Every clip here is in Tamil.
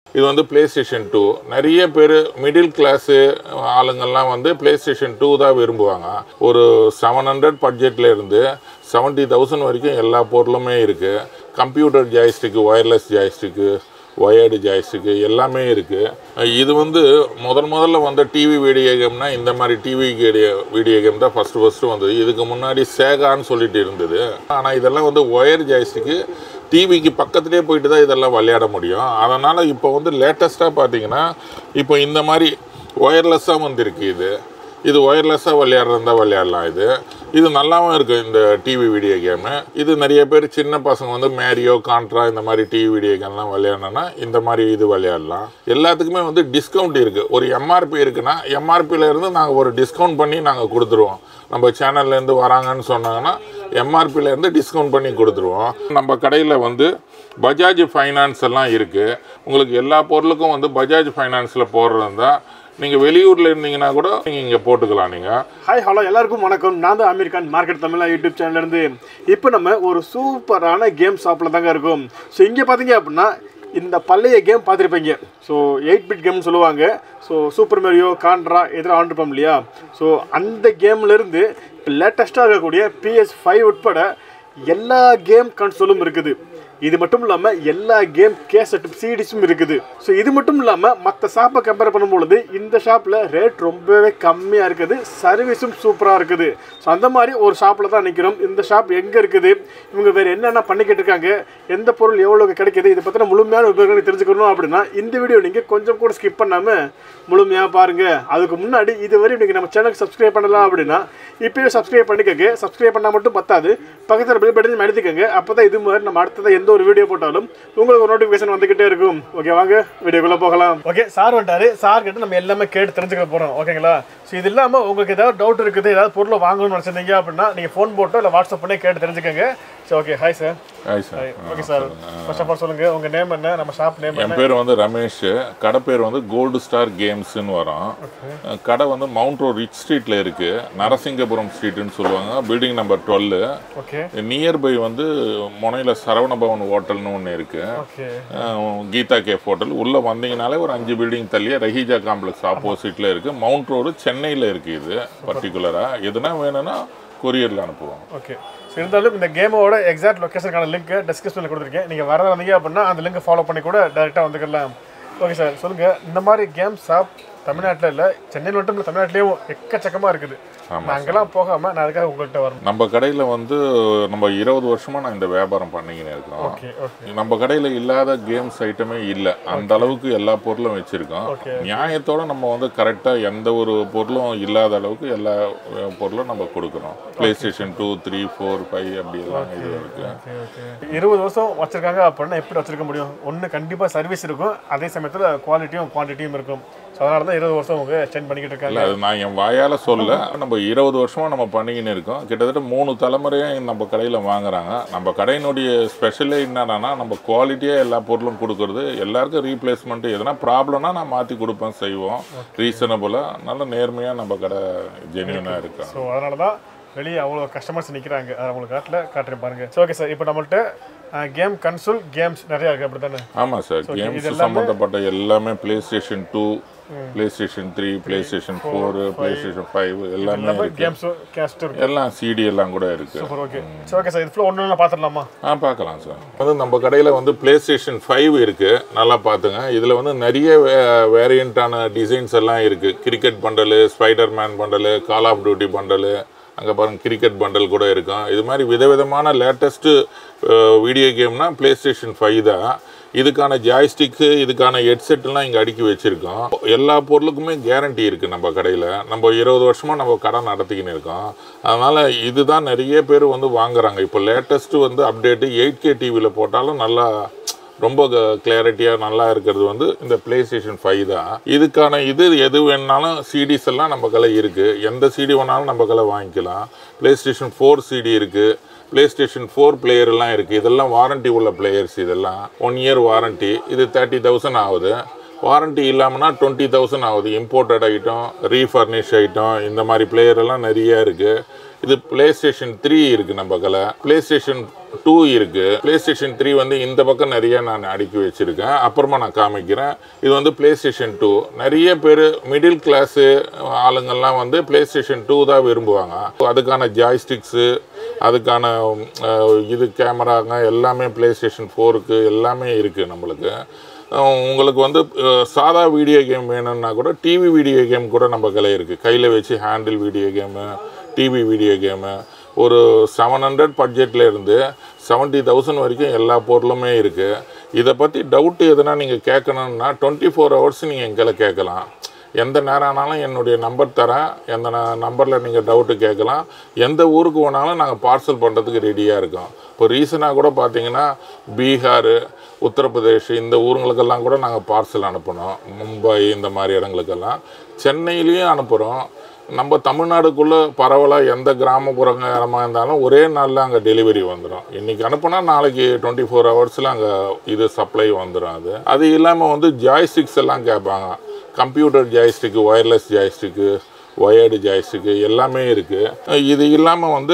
இது வந்து ப்ளே ஸ்டேஷன் டூ நிறைய பேர் மிடில் கிளாஸு ஆளுங்கள்லாம் வந்து ப்ளே ஸ்டேஷன் டூ தான் விரும்புவாங்க ஒரு செவன் ஹண்ட்ரட் பட்ஜெட்டில் இருந்து செவன்ட்டி தௌசண்ட் வரைக்கும் எல்லா பொருளுமே இருக்குது computer joystick wireless joystick wired joystick எல்லாமே இருக்குது இது வந்து முதல் முதல்ல வந்த டிவி வீடியோ கேம்னா இந்த மாதிரி டிவி வீடியோ கேம் தான் ஃபஸ்ட்டு ஃபஸ்ட்டு வந்தது இதுக்கு முன்னாடி சேகான்னு சொல்லிட்டு இருந்தது ஆனால் இதெல்லாம் வந்து ஒயர் ஜாய்ஸ்டிக்கு டிவிக்கு பக்கத்துலேயே போயிட்டு தான் இதெல்லாம் விளையாட முடியும் அதனால் இப்போ வந்து லேட்டஸ்ட்டாக பார்த்தீங்கன்னா இப்போ இந்த மாதிரி ஒயர்லெஸ்ஸாக வந்திருக்கு இது இது ஒயர்லெஸ்ஸாக விளையாடுறதா விளையாடலாம் இது இது நல்லாவும் இருக்குது இந்த டிவி வீடியோ கேமு இது நிறைய பேர் சின்ன பசங்க வந்து மேரியோ கான்ட்ரா இந்த மாதிரி டிவி வீடியோ கேம்லாம் விளையாடணும்னா இந்த மாதிரி இது விளையாடலாம் எல்லாத்துக்குமே வந்து டிஸ்கவுண்ட் இருக்குது ஒரு எம்ஆர்பி இருக்குன்னா எம்ஆர்பியில் இருந்து நாங்கள் ஒரு டிஸ்கவுண்ட் பண்ணி நாங்கள் கொடுத்துருவோம் நம்ம சேனல்லேருந்து வராங்கன்னு சொன்னாங்கன்னா எம்ஆர்பியில் இருந்து டிஸ்கவுண்ட் பண்ணி கொடுத்துருவோம் நம்ம கடையில் வந்து பஜாஜ் ஃபைனான்ஸ் எல்லாம் இருக்குது உங்களுக்கு எல்லா பொருளுக்கும் வந்து பஜாஜ் ஃபைனான்ஸில் போடுறதா நீங்கள் வெளியூரில் இருந்தீங்கன்னா கூட நீங்கள் இங்கே போட்டுக்கலாம் நீங்கள் ஹாய் ஹலோ எல்லாருக்கும் வணக்கம் நான் தான் அமீர் கான் மார்க்கெட் தமிழா யூடியூப் சேனல்லேருந்து இப்போ நம்ம ஒரு சூப்பரான கேம் ஷாப்பில் தாங்க இருக்கோம் ஸோ இங்கே பார்த்தீங்க அப்படின்னா இந்த பழைய கேம் பார்த்துருப்பீங்க ஸோ எயிட் பிட் கேம்னு சொல்லுவாங்க ஸோ சூப்பர் மேரியோ கான்ட்ரா இதெல்லாம் ஆண்டிருப்போம் இல்லையா ஸோ அந்த கேம்லேருந்து இப்போ லேட்டஸ்ட்டாக இருக்கக்கூடிய பிஎஸ் ஃபைவ் உட்பட எல்லா கேம் கன்சோலும் இருக்குது இது மட்டும் இல்லாமல் எல்லா கேம் கேசட் சிடிஸும் இருக்குது ஸோ இது மட்டும் இல்லாமல் மற்ற ஷாப்பை கம்பேர் பண்ணும்பொழுது இந்த ஷாப்பில் ரேட் ரொம்பவே கம்மியாக இருக்குது சர்வீஸும் சூப்பராக இருக்குது ஸோ அந்த மாதிரி ஒரு ஷாப்பில் தான் நிற்கிறோம் இந்த ஷாப் எங்கே இருக்குது இவங்க வேறு என்னென்ன பண்ணிக்கிட்டு இருக்காங்க எந்த பொருள் எவ்வளோ கிடைக்குது இதை பற்றின முழுமையான விவரங்களை தெரிஞ்சுக்கணும் அப்படின்னா இந்த வீடியோ நீங்கள் கொஞ்சம் கூட ஸ்கிப் பண்ணாமல் முழுமையாக பாருங்கள் அதுக்கு முன்னாடி இதுவரை நீங்கள் நம்ம சேனலுக்கு சப்ஸ்கிரைப் பண்ணலாம் அப்படின்னா இப்போயே சப்ஸ்கிரைப் பண்ணிக்கோங்க சப்ஸ்கிரைப் பண்ணால் மட்டும் பத்தாது பக்கத்தில் பில் பட்டன் அழுத்திக்கோங்க அப்போ தான் இது மாதிரி நம்ம அடுத்ததாக எந்த ஒரு வீடியோ போட்டாலும் உங்களுக்கு ஒரு நோட்டிஃபிகேஷன் வந்துகிட்டே இருக்கும் ஓகே வாங்க வீடியோக்குள்ளே போகலாம் ஓகே சார் வந்துட்டாரு சார் கிட்ட நம்ம எல்லாமே கேட்டு தெரிஞ்சுக்க போகிறோம் ஓகேங்களா ஸோ இது இல்லாமல் உங்களுக்கு ஏதாவது டவுட் இருக்குது ஏதாவது பொருளை வாங்கணும்னு நினச்சிருந்தீங்க அப்படின்னா நீங்கள் ஃபோன் போட்டோ இல்லை வாட்ஸ்அப் பண்ணி கேட்டு தெரிஞ்சுக்கோங்க so okay hi sir hi sir okay sir first of all சொல்லுங்கள் உங்கள் நேம் என்ன நம்ம ஷாப் நேம் என் பேர் வந்து ரமேஷ் கடை பேர் வந்து கோல்டு ஸ்டார் கேம்ஸ்னு வரும் கடை வந்து மவுண்ட் ரோட் ரிச் ஸ்ட்ரீட்டில் இருக்குது நரசிங்கபுரம் ஸ்ட்ரீட்னு சொல்லுவாங்க building number twelve okay nearby வந்து முனையில் சரவணபவன் ஹோட்டல்னு ஒன்று இருக்குது ஓகே கீதா கேஃப் ஹோட்டல் உள்ளே வந்தீங்கனாலே ஒரு அஞ்சு பில்டிங் தள்ளியே ரஹீஜா காம்ப்ளெக்ஸ் ஆப்போசிட்டில் இருக்குது மவுண்ட் ரோடு சென்னையில் இருக்குது இது பர்டிகுலராக எதுனா வேணும்னா கொரியரில் அனுப்புவோம் ஓகே ஸோ இருந்தாலும் இந்த கேமோட எக்ஸாக்ட் லொக்கேஷனுக்கான லிங்க் டிஸ்கிரிப்ஷனில் கொடுத்துருக்கேன் நீங்கள் வரதா வந்தீங்க அப்படின்னா அந்த லிங்கை ஃபாலோ பண்ணி கூட டேரெக்டாக வந்துக்கலாம் ஓகே சார் சொல்லுங்கள் இந்த மாதிரி கேம் ஷாப் தமிழ்நாட்டில் இல்லை சென்னையில் மட்டும் இல்லை தமிழ்நாட்டிலேயும் எக்கச்சக்கமாக இருக்குது நான் அங்கெல்லாம் போகாமல் நான் அதுக்காக உங்கள்கிட்ட வரணும் நம்ம கடையில் வந்து நம்ம இருபது வருஷமாக நான் இந்த வியாபாரம் பண்ணிக்கின்னு இருக்கோம் ஓகே ஓகே நம்ம கடையில் இல்லாத கேம்ஸ் ஐட்டமே இல்லை அந்த அளவுக்கு எல்லா பொருளும் வச்சுருக்கோம் Okay. நியாயத்தோட நம்ம வந்து கரெக்டாக எந்த ஒரு பொருளும் இல்லாத அளவுக்கு எல்லா அஹ், பொருளும் நம்ம கொடுக்குறோம் play station two three four five அப்படி எல்லாம் இது இருக்குது ஓகே ஓகே இருபது வருஷம் வச்சிருக்காங்க அப்படின்னா எப்படி வச்சிருக்க முடியும் ஒன்று கண்டிப்பாக சர்வீஸ் இருக்கும் அதே சமயத்தில் குவாலிட்டியும் குவான்டிட்டியும் இருக்கும் ஸோ அதனால தான் இருபது வருஷம் அவங்க எக்ஸ்டெண்ட் பண்ணிக்கிட்டு இருக்காங்க இல்லை அது நான் என் வாயால் சொல்ல நம்ம இருபது வருஷமாக நம்ம பண்ணிக்கின்னு இருக்கோம் கிட்டத்தட்ட மூணு தலைமுறையாக நம்ம கடையில் வாங்குறாங்க நம்ம கடையினுடைய ஸ்பெஷலே என்னன்னா நம்ம குவாலிட்டியாக எல்லா பொருளும் கொடுக்கறது எல்லாருக்கும் ரீப்ளேஸ்மெண்ட்டு எதனா ப்ராப்ளம்னா நான் மாற்றி கொடுப்பேன் செய்வோம் ரீசனபுளாக நல்ல நேர்மையாக நம்ம கடை ஜென்யூனாக இருக்கோம் ஸோ அதனால தான் வெளியே அவ்வளோ கஸ்டமர்ஸ் நிற்கிறாங்க அதை உங்களுக்கு காட்டில் காட்டுறேன் பாருங்க ஸோ ஓகே சார் இப்போ நம்மள்ட்ட கேம் கன்சோல் கேம்ஸ் நிறையா இருக்குது அப்படி தானே ஆமாம் சார் கேம்ஸ் சம்மந்தப்பட்ட எல்லாமே play station two play station three play station four play station five எல்லாமே இருக்கு கேம்ஸும் கேஸ்ட்டும் இருக்குது எல்லாம் சிடி எல்லாம் கூட இருக்குது சூப்பர் ஓகே சரி ஓகே சார் இது ஃபுல்லாக ஒன்று ஒன்று பார்த்துடலாமா ஆ பார்க்கலாம் சார் வந்து நம்ம கடையில் வந்து ப்ளே ஸ்டேஷன் ஃபைவ் இருக்குது நல்லா பார்த்துங்க இதில் வந்து நிறைய வே வேரியண்ட்டான டிசைன்ஸ் எல்லாம் இருக்குது cricket bundle spider man bundle call of duty bundle அங்கே பாருங்க கிரிக்கெட் பண்டல் கூட இருக்கும் இது மாதிரி விதவிதமான லேட்டஸ்ட்டு வீடியோ கேம்னா ப்ளே ஸ்டேஷன் ஃபைவ் தான் இதுக்கான ஜாய்ஸ்டிக்கு இதுக்கான ஹெட்செட்லாம் இங்கே அடுக்கி வச்சுருக்கோம் எல்லா பொருளுக்குமே கேரண்டி இருக்குது நம்ம கடையில் நம்ம இருபது வருஷமாக நம்ம கடை நடத்திக்கின்னு இருக்கோம் அதனால் இதுதான் நிறைய பேர் வந்து வாங்குறாங்க இப்போ லேட்டஸ்ட்டு வந்து அப்டேட்டு எயிட் கே டிவியில் போட்டாலும் நல்லா ரொம்ப கிளாரிட்டியாக நல்லா இருக்கிறது வந்து இந்த ப்ளே ஸ்டேஷன் ஃபைவ் தான் இதுக்கான இது எது வேணாலும் சிடிஸ் எல்லாம் நம்ம கலை இருக்குது எந்த சிடி வேணாலும் நம்ம கலை வாங்கிக்கலாம் ப்ளே ஸ்டேஷன் ஃபோர் சிடி இருக்குது ப்ளே ஸ்டேஷன் ஃபோர் பிளேயர்லாம் இருக்குது இதெல்லாம் வாரண்டி உள்ள பிளேயர்ஸ் இதெல்லாம் ஒன் இயர் வாரண்டி இது தேர்ட்டி தௌசண்ட் ஆகுது வாரண்டி இல்லாமல்னா டுவெண்ட்டி தௌசண்ட் ஆகுது இம்போர்ட்டட் ஐட்டம் ரீஃபர்னிஷ் ஐட்டம் இந்த மாதிரி பிளேயர் எல்லாம் நிறைய இருக்குது இது ப்ளே ஸ்டேஷன் த்ரீ இருக்குது நம்ம கலை ப்ளே ஸ்டேஷன் டூ இருக்கு பிளே ஸ்டேஷன் த்ரீ வந்து இந்த பக்கம் நிறைய நான் அடுக்கி வச்சிருக்கேன் அப்புறமா நான் காமிக்கிறேன் இது வந்து பிளே ஸ்டேஷன் டூ நிறைய பேர் மிடில் கிளாஸு ஆளுங்கள்லாம் வந்து பிளே ஸ்டேஷன் டூ தான் விரும்புவாங்க அதுக்கான ஜாய்ஸ்டிக்ஸு அதுக்கான அஹ், இது கேமராங்க எல்லாமே பிளே ஸ்டேஷன் ஃபோருக்கு எல்லாமே இருக்குது நம்மளுக்கு அஹ் உங்களுக்கு வந்து அஹ், சாதா வீடியோ கேம் வேணும்னா கூட டிவி வீடியோ கேம் கூட நம்ம கையில் இருக்குது கையில் வச்சு handle video game TV video game ஒரு செவன் ஹண்ட்ரட் பட்ஜெட்டில் இருந்து செவன்ட்டி தௌசண்ட் வரைக்கும் எல்லா பொருளுமே இருக்குது இதை பற்றி டவுட்டு எதுனா நீங்கள் கேட்கணுன்னா டுவெண்ட்டி ஃபோர் ஹவர்ஸ் நீங்கள் எங்களை கேட்கலாம் எந்த நேரம் ஆனாலும் என்னுடைய நம்பர் தரேன் எந்த நம்பரில் நீங்கள் டவுட்டு கேட்கலாம் எந்த ஊருக்கு வேணாலும் நாங்கள் பார்சல் பண்ணுறதுக்கு ரெடியாக இருக்கோம் இப்போ ரீசனாக கூட பார்த்தீங்கன்னா பீகார் உத்தரப்பிரதேஷ் இந்த ஊருங்களுக்கெல்லாம் கூட நாங்கள் பார்சல் அனுப்பினோம் மும்பை இந்த மாதிரி இடங்களுக்கெல்லாம் சென்னையிலையும் அனுப்புகிறோம் நம்ம தமிழ்நாடுக்குள்ளே பரவலாக எந்த கிராமப்புறமாக இருந்தாலும் ஒரே நாளில் அங்கே டெலிவரி வந்துடும் இன்றைக்கி அனுப்புனா நாளைக்கு டுவெண்ட்டி ஃபோர் ஹவர்ஸில் அங்கே இது சப்ளை வந்துடும் அது அது இல்லாமல் வந்து ஜாய்ஸ்டிக்ஸ் எல்லாம் கேட்பாங்க computer joystick wireless joystick wired joystick எல்லாமே இருக்குது இது இல்லாமல் வந்து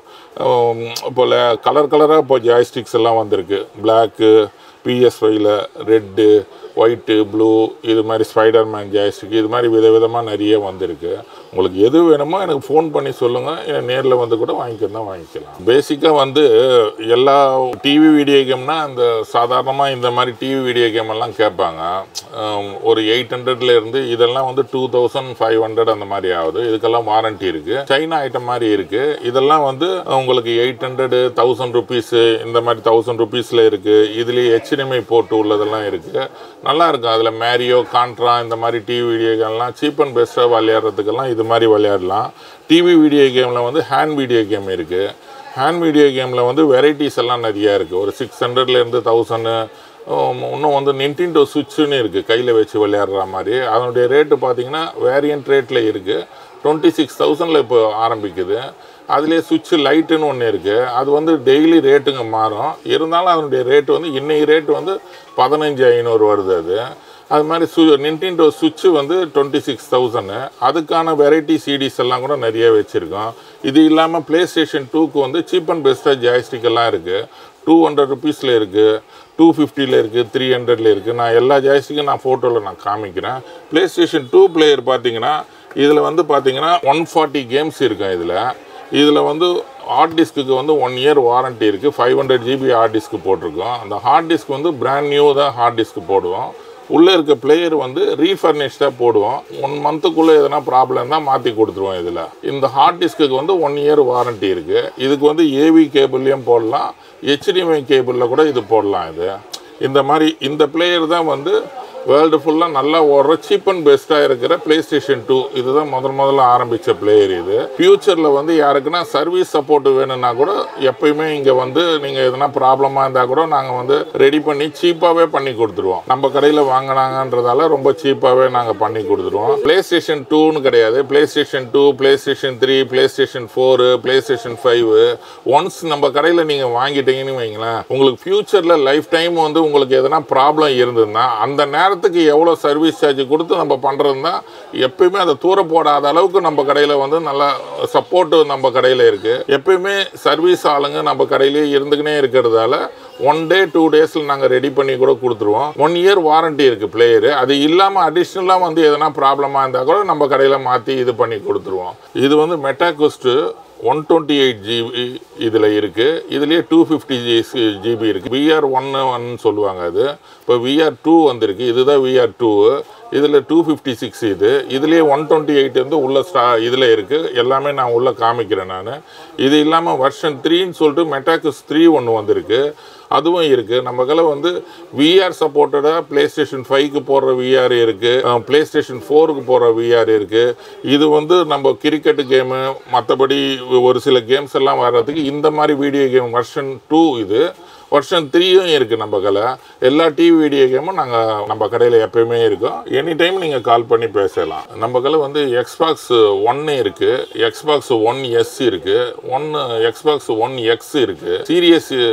ஹம், இப்போ கலர் கலராக இப்போ ஜாய்ஸ்டிக்ஸ் எல்லாம் வந்திருக்கு பிளாக்கு பிஎஸ்ஒயில் ரெட்டு ஒயிட்டு ப்ளூ இது மாதிரி ஸ்பைடர்மேன் ஜாய்ஸ்டிக் இது மாதிரி விதவிதமாக நிறைய வந்திருக்கு உங்களுக்கு எது வேணுமோ எனக்கு ஃபோன் பண்ணி சொல்லுங்கள் நேரில் வந்து கூட வாங்கிக்கிறதா வாங்கிக்கலாம் பேசிக்காக வந்து எல்லா டிவி வீடியோ கேம்னா அந்த சாதாரணமாக இந்த மாதிரி டிவி வீடியோ கேம் எல்லாம் கேட்பாங்க ஹம், ஒரு எயிட் இருந்து இதெல்லாம் வந்து டூ தௌசண்ட் ஃபைவ் ஹண்ட்ரட் அந்த மாதிரி ஆகுது இதுக்கெல்லாம் வாரண்டி இருக்குது சைனா ஐட்டம் மாதிரி இருக்குது இதெல்லாம் வந்து உங்களுக்கு எயிட் ஹண்ட்ரடு தௌசண்ட் ருபீஸு இந்த மாதிரி தௌசண்ட் ருபீஸில் இருக்குது இதுலேயே ஹெச்டிஎம்ஐ போட்டு உள்ளதெல்லாம் இருக்குது நல்லா இருக்கும் அதில் மேரியோ கான்ட்ரா இந்த மாதிரி டிவி வீடியோ கேம்லாம் சீப் அண்ட் பெஸ்ட்டாக விளையாடுறதுக்கெல்லாம் இது மாதிரி விளையாடலாம் டிவி வீடியோ கேமில் வந்து ஹேண்ட் வீடியோ கேம் இருக்குது ஹேண்ட் வீடியோ கேமில் வந்து வெரைட்டிஸ் எல்லாம் நிறையா இருக்குது ஒரு சிக்ஸ் ஹண்ட்ரட்லேருந்து தௌசண்ட் இன்னும் வந்து நின்டின்டோ சுவிட்சுன்னு இருக்குது கையில் வச்சு விளையாடுற மாதிரி அதனுடைய ரேட்டு பார்த்தீங்கன்னா வேரியன்ட் ரேட்டில் இருக்குது டுவெண்ட்டி சிக்ஸ் தௌசண்டில் இப்போ ஆரம்பிக்குது அதுலேயே சுவிட்சு லைட்டுன்னு ஒன்று இருக்குது அது வந்து டெய்லி ரேட்டுங்க மாறும் இருந்தாலும் அதனுடைய ரேட்டு வந்து இன்னைக்கு ரேட்டு வந்து பதினஞ்சு ஐநூறு வருது அது அது மாதிரி சு நின்டின்டோ சுவிட்சு வந்து டுவெண்ட்டி சிக்ஸ் தௌசண்ட் அதுக்கான வெரைட்டி சிடிஸ் எல்லாம் கூட நிறைய வச்சுருக்கோம் இது இல்லாமல் ப்ளே ஸ்டேஷன் டூக்கு வந்து சீப் அண்ட் பெஸ்ட்டாக ஜாய்ஸ்டிக் எல்லாம் இருக்குது டூ ஹண்ட்ரட் ருபீஸில் இருக்குது டூ ஃபிஃப்டியில் இருக்குது த்ரீ ஹண்ட்ரட்ல இருக்குது நான் எல்லா ஜாய்ஸ்டிக்கும் நான் ஃபோட்டோவில் நான் காமிக்கிறேன் ப்ளே ஸ்டேஷன் டூ பிளேயர் பார்த்தீங்கன்னா இதில் வந்து பார்த்தீங்கன்னா ஒன் ஃபார்ட்டி கேம்ஸ் இருக்கும் இதில் இதில் வந்து ஹார்ட் டிஸ்க்கு வந்து ஒன் இயர் வாரண்ட்டி இருக்குது five hundred GB hard disk போட்டிருக்கோம் அந்த ஹார்ட் டிஸ்க் வந்து பிராண்ட் நியூ தான் ஹார்ட் டிஸ்க் போடுவோம் உள்ளே இருக்க பிளேயர் வந்து ரீஃபர்னிஷ்டாக போடுவோம் ஒன் மந்த்துக்குள்ளே எதனா ப்ராப்ளம் தான் மாற்றி கொடுத்துருவோம் இதில் இந்த ஹார்ட் டிஸ்க்கு வந்து ஒன் இயர் வாரண்ட்டி இருக்குது இதுக்கு வந்து ஏவி கேபிள்லேயும் போடலாம் ஹெச்டிஎம்ஐ கேபிளில் கூட இது போடலாம் இது இந்த மாதிரி இந்த பிளேயர் தான் வந்து வேர்ல்டு ஃபுல்லாக நல்லா ஓடுற சீப் அண்ட் பெஸ்ட்டாக இருக்கிற ப்ளே ஸ்டேஷன் டூ இதுதான் முதல் முதல்ல ஆரம்பித்த பிளேயர் இது ஃப்யூச்சரில் வந்து யாருக்குன்னா சர்வீஸ் சப்போர்ட் வேணும்னா கூட எப்பயுமே இங்கே வந்து நீங்கள் எதனா ப்ராப்ளமாக இருந்தால் கூட நாங்கள் வந்து ரெடி பண்ணி சீப்பாகவே பண்ணி கொடுத்துருவோம் நம்ம கடையில் வாங்கினாங்கன்றதால ரொம்ப சீப்பாகவே நாங்கள் பண்ணி கொடுத்துருவோம் ப்ளே ஸ்டேஷன் டூன்னு கிடையாது play station two play station three play station four play station five once நம்ம கடையில் நீங்கள் வாங்கிட்டீங்கன்னு வைங்களேன் உங்களுக்கு ஃப்யூச்சரில் லைஃப் டைம் வந்து உங்களுக்கு எதனா ப்ராப்ளம் இருந்ததுன்னா அந்த நேரத்துக்கு எவ்வளோ சர்வீஸ் சார்ஜ் கொடுத்து நம்ம பண்ணுறதுனா எப்பயுமே அதை தூர போடாத அளவுக்கு நம்ம கடையில் வந்து நல்லா சப்போர்ட்டு நம்ம கடையில் இருக்குது எப்பயுமே சர்வீஸ் ஆளுங்க நம்ம கடையிலே இருந்துக்கினே இருக்கிறதால ஒன் டே டூ டேஸில் நாங்கள் ரெடி பண்ணி கூட கொடுத்துருவோம் ஒன் இயர் வாரண்டி இருக்குது பிளேயரு அது இல்லாமல் அடிஷ்னலாக வந்து எதனா ப்ராப்ளமாக இருந்தால் கூட நம்ம கடையில் மாற்றி இது பண்ணி கொடுத்துருவோம் இது வந்து Meta Quest one twenty eight GB இதில் இருக்குது இதுலேயே டூ ஃபிஃப்டி ஜிபி இருக்குது விஆர் ஒன்று ஒன் சொல்லுவாங்க அது இப்போ விஆர் டூ வந்திருக்கு இதுதான் விஆர் டூ இதில் டூ ஃபிஃப்டி சிக்ஸ் இது இதுலேயே ஒன் டுவெண்ட்டி எயிட் வந்து உள்ள ஸ்டா இதில் இருக்குது எல்லாமே நான் உள்ளே காமிக்கிறேன் நான் இது இல்லாமல் வருஷன் த்ரீன்னு சொல்லிட்டு மெட்டாக்ஸ் த்ரீ ஒன்று வந்திருக்கு அதுவும் இருக்குது நம்ம கையில் வந்து விஆர் சப்போர்ட்டடாக ப்ளே ஸ்டேஷன் ஃபைவ்க்கு போடுற விஆர் இருக்குது ப்ளே ஸ்டேஷன் ஃபோருக்கு போடுற விஆர் இருக்குது இது வந்து நம்ம கிரிக்கெட் கேமு மற்றபடி ஒரு சில கேம்ஸ் எல்லாம் வர்றதுக்கு இந்த மாதிரி வீடியோ கேம் வருஷன் டூ இது வருஷன் த்ரீயும் இருக்குது நம்ம கலை எல்லா டிவி வீடியோ கேமும் நாங்கள் நம்ம கடையில் எப்பயுமே இருக்கோம் எனி டைம் நீங்கள் கால் பண்ணி பேசலாம் நம்ம கலை வந்து எக்ஸ்பாக்ஸ் ஒன்று இருக்குது எக்ஸ்பாக்ஸ் ஒன் எஸ் இருக்குது ஒன்று எக்ஸ்பாக்ஸ் ஒன் எக்ஸ் இருக்குது சீரியஸ்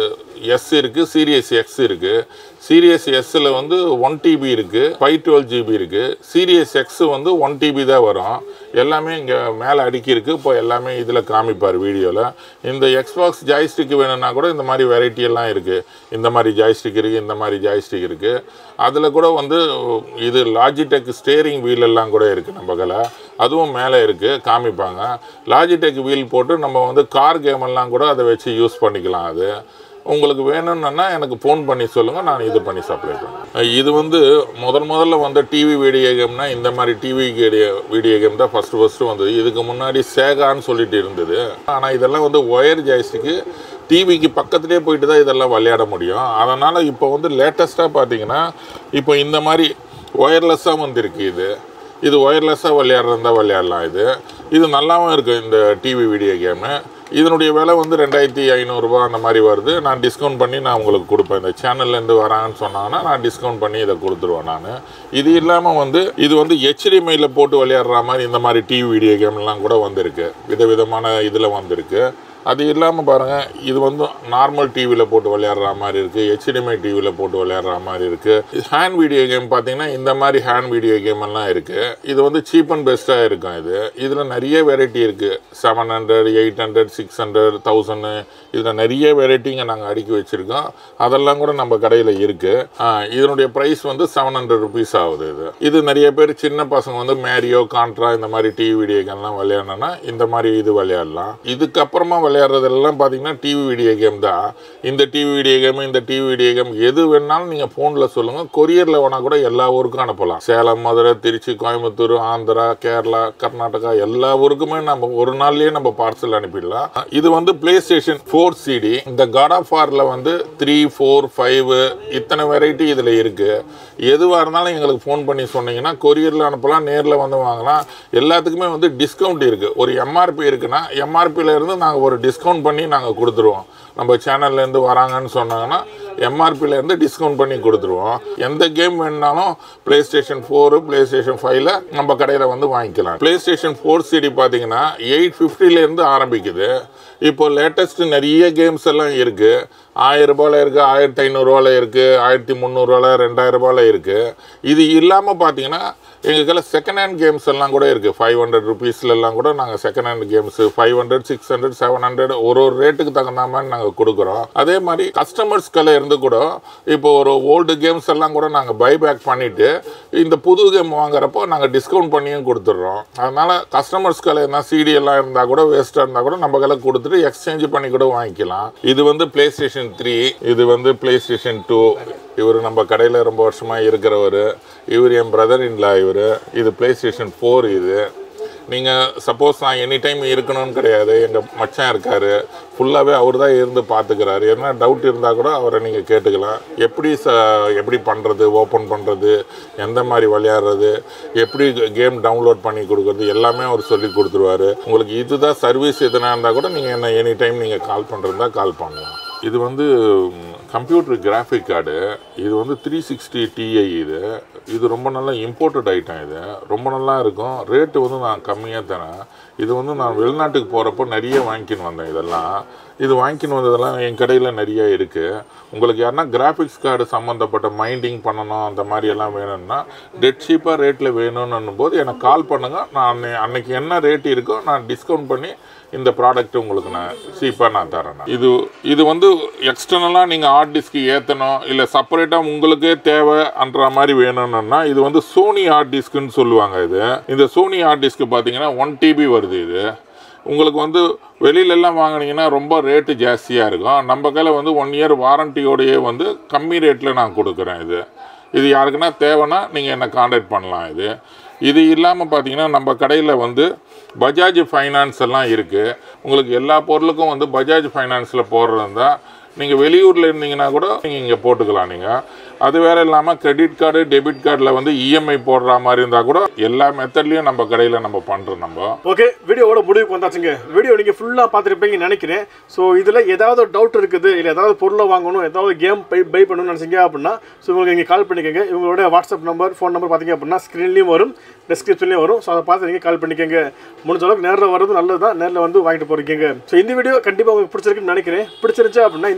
எஸ் இருக்குது சீரியஸ் எக்ஸ் இருக்குது சீரியஸ் எஸ்ஸில் வந்து ஒன் டிபி இருக்குது ஃபைவ் டுவெல் ஜிபி இருக்குது சீரியஸ் எக்ஸ் வந்து ஒன் டிபி தான் வரும் எல்லாமே இங்கே மேலே அடுக்கி இருக்குது இப்போ எல்லாமே இதில் காமிப்பார் வீடியோவில் இந்த எக்ஸ்பாக்ஸ் ஜாய்ஸ்டிக் வேணும்னா கூட இந்த மாதிரி வெரைட்டி எல்லாம் இருக்குது இந்த மாதிரி ஜாய்ஸ்டிக் இருக்குது இந்த மாதிரி ஜாய்ஸ்டிக் இருக்குது அதில் கூட வந்து இது லாஜிடெக் ஸ்டேரிங் வீல் எல்லாம் கூட இருக்குது நம்ம கையில் அதுவும் மேலே இருக்குது காமிப்பாங்க லாஜிடெக் வீல் போட்டு நம்ம வந்து கார் கேம் எல்லாம் கூட அதை வச்சு யூஸ் பண்ணிக்கலாம் அது உங்களுக்கு வேணும்னா எனக்கு ஃபோன் பண்ணி சொல்லுங்கள் நான் இது பண்ணி சப்ளை பண்ணுறேன் இது வந்து முதல் முதல்ல வந்த டிவி வீடியோ கேம்னா இந்த மாதிரி டிவி வீடியோ கேம் தான் ஃபஸ்ட்டு ஃபஸ்ட்டு வந்தது இதுக்கு முன்னாடி சேகான்னு சொல்லிட்டு இருந்தது ஆனால் இதெல்லாம் வந்து ஒயர் ஜாய்ஸ்டிக்கு டிவிக்கு பக்கத்துலேயே போயிட்டு தான் இதெல்லாம் விளையாட முடியும் அதனால் இப்போ வந்து லேட்டஸ்ட்டாக பார்த்தீங்கன்னா இப்போ இந்த மாதிரி ஒயர்லெஸ்ஸாக வந்திருக்கு இது இது ஒயர்லெஸ்ஸாக விளையாடுறதா விளையாடலாம் இது இது நல்லாவும் இருக்குது இந்த டிவி வீடியோ கேமு இதனுடைய விலை வந்து ரெண்டாயிரத்தி ஐநூறுரூவா அந்த மாதிரி வருது நான் டிஸ்கவுண்ட் பண்ணி நான் உங்களுக்கு கொடுப்பேன் இந்த சேனல்லேருந்து வராங்கன்னு சொன்னாங்கன்னா நான் டிஸ்கவுண்ட் பண்ணி இதை கொடுத்துருவேன் நான் இது இல்லாமல் வந்து இது வந்து ஹெச்டிஎம்ஐயில் போட்டு விளையாடுற மாதிரி இந்த மாதிரி டிவி வீடியோ கேம்லாம் கூட வந்திருக்கு விதவிதமான இதில் வந்திருக்கு அது இல்லாமல் பாருங்கள் இது வந்து நார்மல் டிவியில் போட்டு விளையாடுற மாதிரி இருக்குது ஹெச்டிஎம்ஐ டிவியில் போட்டு விளையாடுற மாதிரி இருக்குது ஹேண்ட் வீடியோ கேம் பார்த்தீங்கன்னா இந்த மாதிரி ஹேண்ட் வீடியோ கேம் எல்லாம் இருக்குது இது வந்து சீப் அண்ட் பெஸ்ட்டாக இருக்கும் இது இதில் நிறைய வெரைட்டி இருக்குது seven hundred eight hundred six hundred thousand இதில் நிறைய வெரைட்டிங்க நாங்கள் அடுக்கி வச்சுருக்கோம் அதெல்லாம் கூட நம்ம கடையில் இருக்குது இதனுடைய ப்ரைஸ் வந்து செவன் ஹண்ட்ரட் ருபீஸ் ஆகுது இது இது நிறைய பேர் சின்ன பசங்க வந்து மேரியோ கான்ட்ரா இந்த மாதிரி டிவி வீடியோ கேம்லாம் விளையாடணும்னா இந்த மாதிரி இது விளையாடலாம் இதுக்கப்புறமா விளையாடுறதெல்லாம் பார்த்தீங்கன்னா டிவி வீடியோ கேம் தான் இந்த டிவி வீடியோ கேம் இந்த டிவி வீடியோ கேம் எது வேணாலும் நீங்கள் ஃபோனில் சொல்லுங்கள் கொரியரில் வேணால் கூட எல்லா ஊருக்கும் அனுப்பலாம் சேலம் மதுரை திருச்சி கோயம்புத்தூர் ஆந்திரா கேரளா கர்நாடகா எல்லா ஊருக்குமே நம்ம ஒரு நாள்லயே நம்ம பார்சல் அனுப்பிடலாம் இது வந்து பிளே ஸ்டேஷன் ஃபோர் சிடி இந்த காட் ஆஃப் வாரில் வந்து த்ரீ ஃபோர் ஃபைவ் இத்தனை வெரைட்டி இதில் இருக்குது எதுவாக இருந்தாலும் எங்களுக்கு ஃபோன் பண்ணி சொன்னீங்கன்னா கொரியரில் அனுப்பலாம் நேரில் வந்து வாங்கலாம் எல்லாத்துக்குமே வந்து டிஸ்கவுண்ட் இருக்குது ஒரு எம்ஆர்பி இருக்குன்னா எம்ஆர்பியில் இருந்து நாங்கள் ஒரு டிஸ்கவுண்ட் பண்ணி நாங்கள் கொடுத்துருவோம் நம்ம சேனல்லேருந்து வராங்கன்னு சொன்னாங்கன்னா எம்ஆர்பிலேருந்து டிஸ்கவுண்ட் பண்ணி கொடுத்துருவோம் எந்த கேம் வேணுனாலும் play station four play station ஃபைவ்ல நம்ம கடையில் வந்து வாங்கிக்கலாம் ப்ளே ஸ்டேஷன் ஃபோர் சிடி பார்த்தீங்கன்னா எயிட் ஃபிஃப்டிலேருந்து ஆரம்பிக்குது இப்போ லேட்டஸ்ட் நிறைய கேம்ஸ் எல்லாம் இருக்குது ஆயிரம் ரூபாயில் இருக்குது ஆயிரத்தி ஐநூறுரூவால இருக்குது ஆயிரத்தி முந்நூறுவால ரெண்டாயிரம் ரூபாயில் இருக்குது இது இல்லாமல் பார்த்தீங்கன்னா எங்கள் கையில் செகண்ட் ஹேண்ட் கேம்ஸ் எல்லாம் கூட இருக்குது ஃபைவ் ஹண்ட்ரட் ருபீஸ்லாம் கூட நாங்கள் second hand games five hundred six hundred seven hundred ஒரு ஒரு ரேட்டுக்கு தகுந்த மாதிரி நாங்கள் கொடுக்குறோம் அதே மாதிரி கஸ்டமர்ஸ் கையில் இருந்து கூட இப்போ ஒரு ஓல்டு கேம்ஸ் எல்லாம் கூட நாங்கள் பைபேக் பண்ணிவிட்டு இந்த புது கேம் வாங்குறப்போ நாங்கள் டிஸ்கவுண்ட் பண்ணியும் கொடுத்துட்றோம் அதனால் கஸ்டமர்ஸ் கையில் என்ன சிடி எல்லாம் இருந்தால் கூட வேஸ்ட்டாக இருந்தால் கூட நம்ம கையில் கொடுத்துட்டு எக்ஸ்சேஞ்ச் பண்ணி கூட வாங்கிக்கலாம் இது வந்து பிளே ஸ்டேஷன் த்ரீ இது வந்து பிளே ஸ்டேஷன் டூ இவர் நம்ம கடையில் ரொம்ப வருஷமாக இருக்கிறவர் இவர் என் பிரதர் இன்லா இவர் இது பிளே ஸ்டேஷன் ஃபோர் இது நீங்கள் சப்போஸ் நான் எனி டைம் இருக்கணும்னு கிடையாது எங்கள் மச்சான் இருக்கார் ஃபுல்லாகவே அவர் தான் இருந்து பார்த்துக்கிறாரு என்ன டவுட் இருந்தால் கூட அவரை நீங்கள் கேட்டுக்கலாம் எப்படி ச எப்படி பண்ணுறது ஓப்பன் பண்ணுறது எந்த மாதிரி விளையாடுறது எப்படி கேம் டவுன்லோட் பண்ணி கொடுக்குறது எல்லாமே அவர் சொல்லி கொடுத்துருவாரு உங்களுக்கு இதுதான் சர்வீஸ் எதுனா இருந்தால் கூட நீங்கள் என்ன எனி டைம் நீங்கள் கால் பண்ணுறதா கால் பண்ணலாம் இது வந்து கம்ப்யூட்டர் கிராஃபிக் கார்டு இது வந்து த்ரீ சிக்ஸ்டி டிஐ இது இது ரொம்ப நல்லா இம்போர்ட்டட் ஐட்டம் இது ரொம்ப நல்லா இருக்கும் ரேட்டு வந்து நான் கம்மியாக தரேன் இது வந்து நான் வெளிநாட்டுக்கு போகிறப்போ நிறைய வாங்கிக்கின்னு வந்தேன் இதெல்லாம் இது வாங்கிக்கின்னு வந்ததெல்லாம் என் கடையில் நிறைய இருக்குது உங்களுக்கு யாருன்னா கிராஃபிக்ஸ் கார்டு சம்மந்தப்பட்ட மைண்டிங் பண்ணணும் அந்த மாதிரி எல்லாம் வேணும்னா டெட் சீப்பாக ரேட்டில் வேணும்னு போது எனக்கு கால் பண்ணுங்கள் நான் அன்னை- அன்னைக்கு என்ன ரேட் இருக்கோ நான் டிஸ்கவுண்ட் பண்ணி இந்த ப்ராடக்ட் உங்களுக்கு நான் சீப்பாக நான் தரேன் நான். இது இது வந்து எக்ஸ்டர்னலாக நீங்கள் ஹார்ட் டிஸ்க்கு ஏற்றணும் இல்லை செப்பரேட்டாக உங்களுக்கே தேவைன்ற மாதிரி வேணும்னா இது வந்து சோனி ஹார்ட் டிஸ்க்குன்னு சொல்லுவாங்க இது இந்த சோனி ஹார்ட் டிஸ்க்கு பார்த்தீங்கன்னா ஒன் டிபி வருது இது உங்களுக்கு வந்து வெளியிலலாம் வாங்குனீங்கன்னா ரொம்ப ரேட்டு ஜாஸ்தியாக இருக்கும் நம்ம கையில் வந்து ஒன் இயர் வாரண்டியோடையே வந்து கம்மி ரேட்டில் நான் கொடுக்குறேன் இது இது யாருக்குன்னா தேவைன்னா நீங்கள் என்னை காண்டாக்ட் பண்ணலாம் இது இது இல்லாமல் பார்த்தீங்கன்னா நம்ம கடையில் வந்து பஜாஜ் ஃபைனான்ஸ் எல்லாம் இருக்குது உங்களுக்கு எல்லா பொருளுக்கும் வந்து பஜாஜ் ஃபைனான்ஸில் போடுறதா நீங்கள் வெளியூரில் இருந்தீங்கன்னா கூட நீங்கள் இங்கே போட்டுக்கலாம் நீங்கள் அது வேற இல்லாமல் கிரெடிட் கார்டு டெபிட் கார்டில் வந்து இஎம்ஐ போடுற மாதிரி இருந்தால் கூட எல்லா மெத்தட்லேயும் நம்ம கடையில் நம்ம பண்ணுறோம் நம்ம ஓகே வீடியோவோட முடிவுக்கு வந்தாச்சுங்க வீடியோ நீங்கள் ஃபுல்லாக பார்த்துருப்பீங்கன்னு நினைக்கிறேன் ஸோ இதில் ஏதாவது டவுட் இருக்குது இல்லை ஏதாவது பொருளை வாங்கணும் ஏதாவது கேம் பை பை பண்ணணும்னு நினச்சிங்க அப்படின்னா ஸோ உங்களுக்கு இங்கே கால் பண்ணிக்கோங்க இவங்களோட வாட்ஸ்அப் நம்பர் ஃபோன் நம்பர் பார்த்தீங்க அப்படின்னா ஸ்க்ரீன்லேயும் வரும் டிஸ்கிரிப்ஷன்லேயும் வரும் ஸோ அதை பார்த்து நீங்கள் கால் பண்ணிக்கோங்க முடிஞ்ச அளவுக்கு நேரில் வர்றது நல்லது தான் நேரில் வந்து வாங்கிட்டு போகிறீங்க ஸோ இந்த வீடியோ கண்டிப்பாக உங்களுக்கு பிடிச்சிருக்குன்னு நினைக்கிறேன் பிடிச்சிருந்துச்சு அப்படின்னா இந்த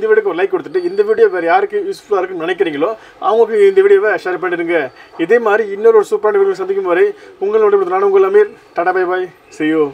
வீடியோக்கு ஒரு லைக் கொடுத்துட்டு இந்த வீடியோ வேறு யாருக்கு யூஸ்ஃபுல்லாக இருக்குன்னு நினைக்கிறீங்களோ அவங்களுக்கு இந்த வீடியோவை ஷேர் பண்ணிடுங்க இதே மாதிரி இன்னொரு ஒரு சூப்பரான வீடியோ சந்திக்கும் வரை உங்களோட நான் உங்கள் Ameer tata bye bye see you